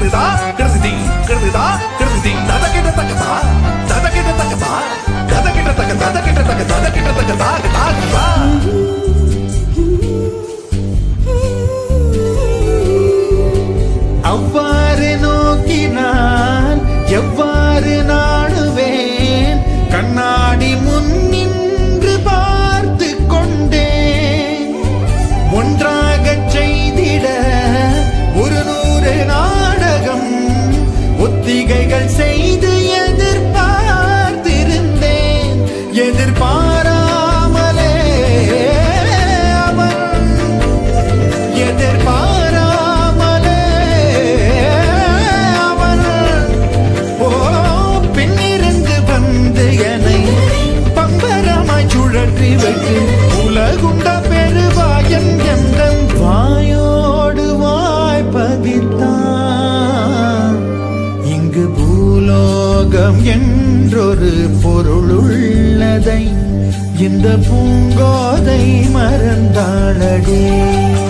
கிடதுதா கிடதுதி கிடதுதா கிடதுதி தத கிட்ட தக்கதா தத கிட்ட தக்கதா தத கிட்ட தக்க தத கிட்ட தக்க தத கிட்ட தக்க தா தா தா அவ்வாறு நோக்கினால் எவ்வாறு நாடுவேன் கண்ணாடி முன் நின்று பார்த்து கொண்டேன் ஒன்றாகச் செய்திட ஒரு நூறு நாடகம் ஒத்திகைகள் செய்து எதிர்பார்த்திருந்தேன் எதிர்பாராமலே அவன் எதிர்பாராமலே அவன் ஓ பின்னிருந்து வந்து என்னை பம்பரமாய் சுழற்றி வைத்து உலகுண்ட பெருவாயன் எந்த வாயோடு வாய் பதித்தான் இங்கு பூலோகம் என்றொரு பொருள் உள்ளதை இந்த பூங்கோதை மறந்தாளடே